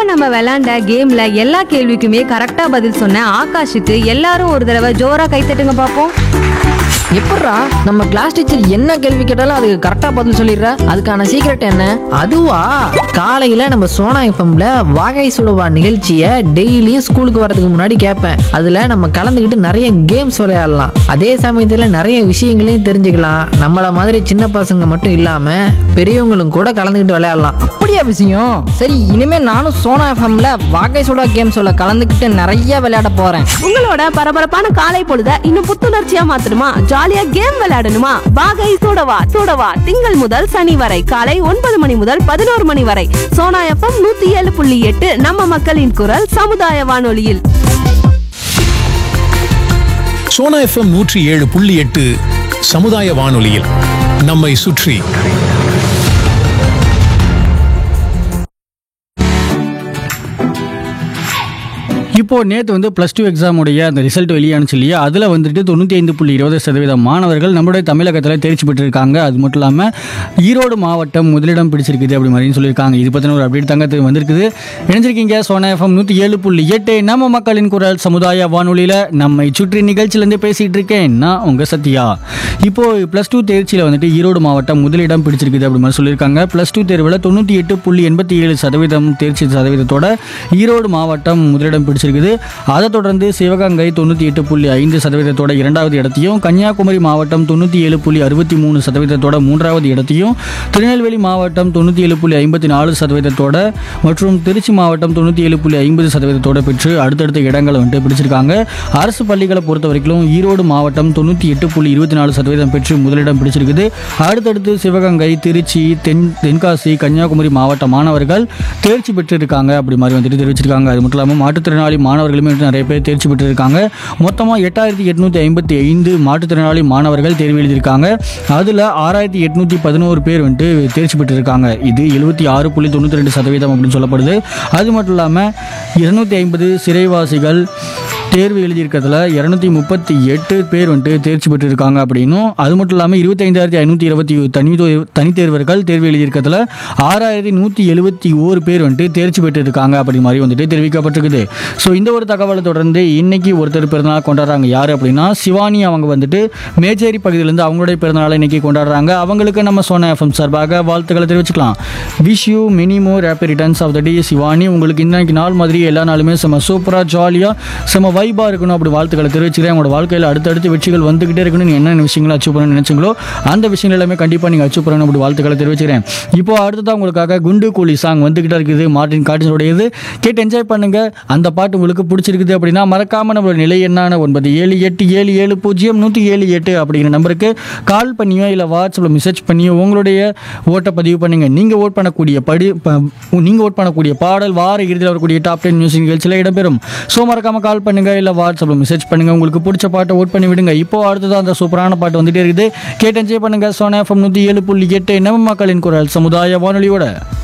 நம்ம விளையாண்ட கேம்ல எல்லா கேள்விக்குமே கரெக்டா பதில் சொன்ன ஆகாஷுக்கு எல்லாரும் ஒரு தடவை ஜோரா கைத்தட்டுங்க பாப்போம் எப்பட்றா நம்ம கிளாஸ் டீச்சர் என்ன கேள்வி கேட்டாலும் அதுக்கு கரெக்டா பதில் சொல்லிடுற அதுக்கான சீக்ரெட் என்ன அதுவா காலையில நம்ம சோனா எஃப்எம்ல வாகை சுடுவா நிகழ்ச்சியை டெய்லியும் ஸ்கூலுக்கு வரதுக்கு முன்னாடி கேட்பேன் அதுல நம்ம கலந்துக்கிட்டு நிறைய கேம்ஸ் விளையாடலாம் அதே சமயத்துல நிறைய விஷயங்களையும் தெரிஞ்சுக்கலாம் நம்மள மாதிரி சின்ன பசங்க மட்டும் இல்லாம பெரியவங்களும் கூட கலந்துக்கிட்டு விளையாடலாம் அப்படியா விஷயம் சரி இனிமே நானும் சோனா எஃப்எம்ல வாகை சுடா கேம்ஸோட கலந்துக்கிட்டு நிறைய விளையாட போறேன் உங்களோட பரபரப்பான காலை பொழுத இன்னும் புத்துணர்ச்சியா மாத்தணுமா ஜாலியா கேம் விளையாடணுமா வாகை சூடவா சூடவா திங்கள் முதல் சனி வரை காலை ஒன்பது மணி முதல் பதினோரு மணி வரை சோனா எஃப்எம் நூத்தி ஏழு புள்ளி எட்டு நம்ம மக்களின் குரல் சமுதாய வானொலியில் சோனா எஃப்எம் நூற்றி ஏழு புள்ளி எட்டு சமுதாய வானொலியில் நம்மை சுற்றி இப்போ நேற்று வந்து ப்ளஸ் டூ எக்ஸாமுடைய அந்த ரிசல்ட் வெளியானுச்சு இல்லையா அதில் வந்துட்டு தொண்ணூற்றி ஐந்து புள்ளி இருபது சதவீதம் மாணவர்கள் நம்மளுடைய தமிழகத்தில் தேர்ச்சி பெற்றிருக்காங்க அது மட்டும் இல்லாமல் ஈரோடு மாவட்டம் முதலிடம் பிடிச்சிருக்குது அப்படி மாதிரின்னு சொல்லியிருக்காங்க இது பற்றின ஒரு அப்டேட் தங்கத்துக்கு வந்திருக்குது இணைஞ்சிருக்கீங்க சோனா எஃப்எம் நூற்றி ஏழு புள்ளி எட்டு நம்ம மக்களின் குரல் சமுதாய வானொலியில் நம்மை சுற்றி நிகழ்ச்சியிலேருந்து பேசிகிட்டு இருக்கேன் நான் உங்கள் சத்யா இப்போ ப்ளஸ் டூ தேர்ச்சியில் வந்துட்டு ஈரோடு மாவட்டம் முதலிடம் பிடிச்சிருக்குது அப்படி மாதிரி சொல்லியிருக்காங்க ப்ளஸ் டூ தேர்வில் தொண்ணூற்றி எட்டு புள்ளி எண்பத்தி ஏழு சதவீதம் தேர்ச்சி சதவீதத்தோட ஈரோடு மாவட்டம் முதலிடம் பிடிச்சிருக்குது அதை தொடர்ந்து சிவகங்கை தொண்ணூற்றி எட்டு புள்ளி ஐந்து சதவீதத்தோட இரண்டாவது இடத்தையும் கன்னியாகுமரி மாவட்டம் தொண்ணூற்றி ஏழு புள்ளி அறுபத்தி மூணு சதவீதத்தோட மூன்றாவது இடத்தையும் திருநெல்வேலி மாவட்டம் தொண்ணூற்றி ஏழு புள்ளி ஐம்பத்தி நாலு சதவீதத்தோட மற்றும் திருச்சி மாவட்டம் தொண்ணூற்றி ஏழு புள்ளி ஐம்பது சதவீதத்தோட பெற்று அடுத்தடுத்த இடங்களை வந்துட்டு பிடிச்சிருக்காங்க அரசு பள்ளிகளை பொறுத்த வரைக்கும் ஈரோடு மாவட்டம் தொண்ணூற்றி எட்டு புள்ளி இருபத்தி நாலு சதவீதம் பெற்று முதலிடம் பிடிச்சிருக்குது அடுத்தடுத்து சிவகங்கை திருச்சி தென் தென்காசி கன்னியாகுமரி மாவட்ட மாணவர்கள் தேர்ச்சி பெற்றிருக்காங்க அப்படி மாதிரி வந்துட்டு தெரிவிச்சிருக்காங்க அது மட்டும் இல்லாமல் மாற்றுத்திறனாளி மாணவர்களுமே வந்துட்டு நிறைய பேர் தேர்ச்சி பெற்றிருக்காங்க மொத்தமாக எட்டாயிரத்தி எட்நூற்றி ஐம்பத்தி ஐந்து மாற்றுத்திறனாளி மாணவர்கள் தேர்வு எழுதியிருக்காங்க அதில் ஆறாயிரத்தி எட்நூற்றி பதினோரு பேர் வந்துட்டு தேர்ச்சி பெற்றிருக்காங்க இது எழுபத்தி ஆறு புள்ளி தொண்ணூற்றி ரெண்டு சதவீதம் அப்படின்னு சொல்லப்படுது அது மட்டும் இல்லாமல் இருநூத்தி ஐம்பது சிறைவாசிகள் தேர்வு எழுதியிருக்கிறதுல இரநூத்தி முப்பத்தி எட்டு பேர் வந்துட்டு தேர்ச்சி பெற்றிருக்காங்க அப்படின்னும் அது மட்டும் இல்லாமல் இருபத்தைந்தாயிரத்தி ஐநூற்றி இருபத்தி தனி தனித்தேர்வர்கள் தேர்வு எழுதியிருக்கிறதுல ஆறாயிரத்தி நூற்றி எழுபத்தி ஓரு பேர் வந்துட்டு தேர்ச்சி பெற்றிருக்காங்க அப்படி மாதிரி வந்துட்டு தெரிவிக்கப்பட்டிருக்குது ஸோ இந்த ஒரு தகவலை தொடர்ந்து இன்னைக்கு ஒருத்தர் பிறந்தநாள் கொண்டாடுறாங்க யார் அப்படின்னா சிவானி அவங்க வந்துட்டு மேச்சேரி பகுதியிலேருந்து அவங்களுடைய பிறந்தநாளை இன்னைக்கு கொண்டாடுறாங்க அவங்களுக்கு நம்ம சோனா எஃப்எம் சார்பாக வாழ்த்துக்களை தெரிவிச்சுக்கலாம் wish you many more happy returns of the day Shivani உங்களுக்கு இன்னைக்கு நாள் மாதிரி எல்லா நாளுமே செம சூப்பராக ஜாலியாக செம வைபாக இருக்கணும் அப்படி வாழ்த்துக்களை தெரிவிச்சுக்கிறேன் உங்களோட வாழ்க்கையில் அடுத்தடுத்து வெற்றிகள் வந்துகிட்டே இருக்கணும் நீங்கள் என்னென்ன விஷயங்களை அச்சீவ் பண்ணணும்னு நினைச்சீங்களோ அந்த விஷயங்கள் எல்லாமே கண்டிப்பாக நீங்கள் அச்சீவ் பண்ணணும் அப்படி வாழ்த்துக்களை தெரிவிச்சுக்கிறேன் இப்போ அடுத்ததான் உங்களுக்காக குண்டு கூலி சாங் வந்துகிட்டே இருக்குது மார்டின் காட்டினுடையது கேட்டு என்ஜாய் பண்ணுங்க அந்த பாட்டு உங்களுக்கு பிடிச்சிருக்குது அப்படின்னா மறக்காம நம்மளோட நிலை என்னான ஒன்பது ஏழு எட்டு ஏழு ஏழு பூஜ்ஜியம் நூற்றி ஏழு எட்டு அப்படிங்கிற நம்பருக்கு கால் பண்ணியோ இல்லை வாட்ஸ்அப்பில் மெசேஜ் பண்ணியோ உங்களுடைய ஓட்டை பதிவு பண்ணுங்க நீங்கள் ஓட் பண்ணக்கூடிய படி நீங்கள் ஓட் பண்ணக்கூடிய பாடல் வார இறுதியில் வரக்கூடிய டாப் டென் மியூசிக் நிகழ்ச்சியில் இடம்பெறும் ஸோ மறக்காம கால் பண்ணுங்க இல்லை வாட்ஸ்அப்பில் மெசேஜ் பண்ணுங்க உங்களுக்கு பிடிச்ச பாட்டை ஓட் பண்ணி விடுங்க இப்போ அடுத்தது அந்த சூப்பரான பாட்டு வந்துட்டே இருக்குது கேட்டு என்ஜாய் பண்ணுங்க சோனா எஃப்எம் நூற்றி ஏழு புள்ளி எட்டு நம்ம மக்களின் குரல் சமுதாய வானொலியோட